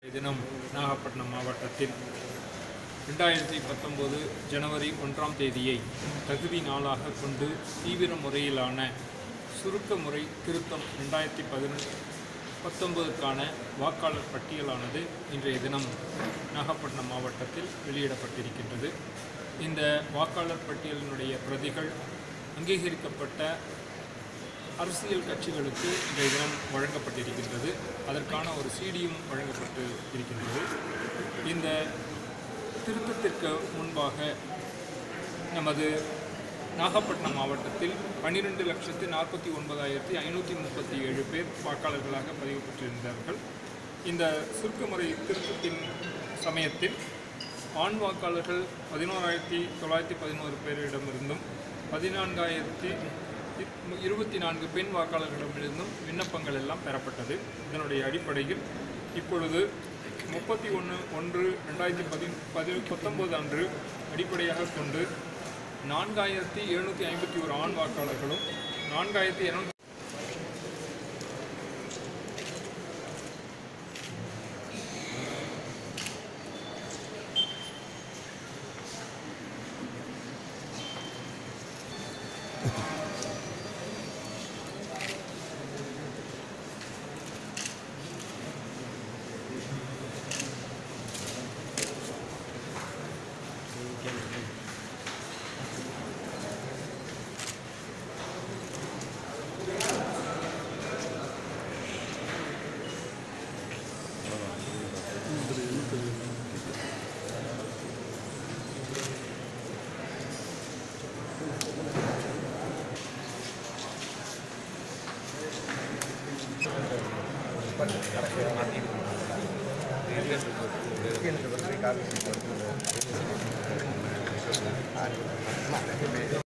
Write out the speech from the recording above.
தினம் நாகப்பட்டினம் மாவட்டத்தில் ரெண்டாயிரத்தி பத்தொம்போது ஜனவரி ஒன்றாம் தேதியை தகுதி நாளாக கொண்டு தீவிர முறையிலான சுருக்க முறை திருத்தம் ரெண்டாயிரத்தி பதினெட்டு பத்தொன்பதுக்கான வாக்காளர் பட்டியலானது இன்றைய தினம் நாகப்பட்டினம் மாவட்டத்தில் வெளியிடப்பட்டிருக்கின்றது இந்த வாக்காளர் பட்டியலினுடைய பிரதிகள் அங்கீகரிக்கப்பட்ட அரசியல் கட்சிகளுக்கு இன்றைய தினம் வழங்கப்பட்டிருக்கின்றது அதற்கான ஒரு சிடியும் வழங்கப்பட்டு இருக்கின்றது இந்த திருத்தத்திற்கு முன்பாக நமது நாகப்பட்டினம் மாவட்டத்தில் பன்னிரெண்டு லட்சத்து நாற்பத்தி ஒன்பதாயிரத்தி ஐநூற்றி முப்பத்தி ஏழு பேர் வாக்காளர்களாக பதிவு பெற்றிருந்தார்கள் இந்த சுருக்கமுறை திருத்தத்தின் சமயத்தில் ஆண் வாக்காளர்கள் பதினோராயிரத்தி தொள்ளாயிரத்தி பதினோரு பேரிடமிருந்தும் பதினான்காயிரத்தி இருபத்தி நான்கு பெண் வாக்காளர்களிடமிருந்தும் விண்ணப்பங்கள் எல்லாம் பெறப்பட்டது இதனுடைய அடிப்படையில் இப்பொழுது முப்பத்தி ஒன்று ஒன்று ரெண்டாயிரத்தி பதி பதி பத்தொம்போது அன்று அடிப்படையாக கொண்டு நான்காயிரத்தி எழுநூற்றி ஐம்பத்தி ஒரு ஆண் வாக்காளர்களும் நான்காயிரத்தி இரநூத்தி